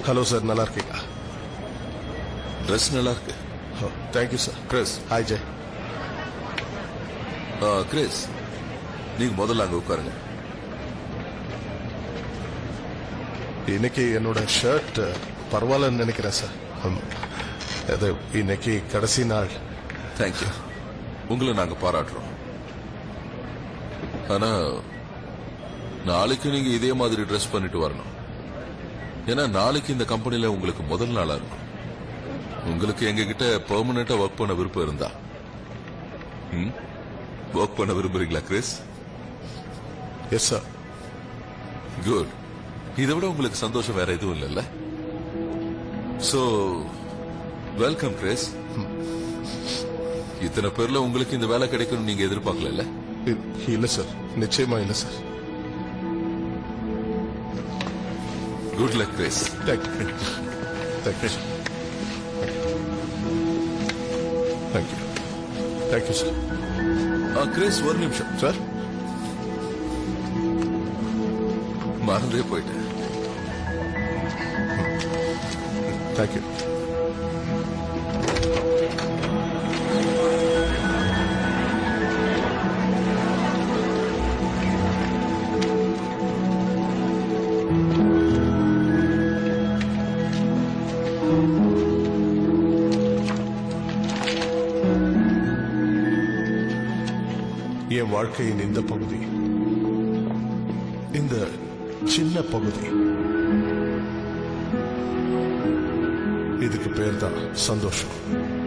Hello sir நல்லா இருக்கீங்களா dress நல்லா இருக்கு thank you sir Chris hi Jai ஆ, கிறிஸ் நீங்க முதல்ல அங்க உட்காருங்க இன்னைக்கு என்னோட ஷர்ட் பரவாயில்லன்னு நினைக்கிறேன் சார் ஹம். அது இன்னைக்கு கடைசி நாள் தேங்க்யூ உங்களை நாங்க பாராட்டுறோம் ஆனா நாளைக்கு நீங்க இதே மாதிரி ட்ரெஸ் பண்ணிட்டு வரணும் ஏன்னா நாளைக்கு இந்த கம்பெனில உங்களுக்கு முதல் நாளா இருக்கும் உங்களுக்கு எங்க கிட்ட பெர்மனண்டா ஒர்க் பண்ண விருப்பம் இருந்தா ஒர்க் பண்ண விரும்புறீங்களா கிறிஸ் எஸ் சார் குட் இதை விட உங்களுக்கு சந்தோஷம் வேற எதுவும் இல்லைல்ல சோ வெல்கம் கிறிஸ் இத்தனை பேர்ல உங்களுக்கு இந்த வேலை கிடைக்கணும் நீங்க எதிர்பார்க்கல இல்ல சார் நிச்சயமா இல்ல sir good luck Chris thank you thank you sir thank you thank you sir Chris ஒரு நிமிஷம் சார் மறந்தே போயிட்டேன் தேங்க்யூ என் வாழ்க்கையின் இந்த பகுதி இந்த சின்ன பகுதி இதுக்கு பேர் தான் சந்தோஷம்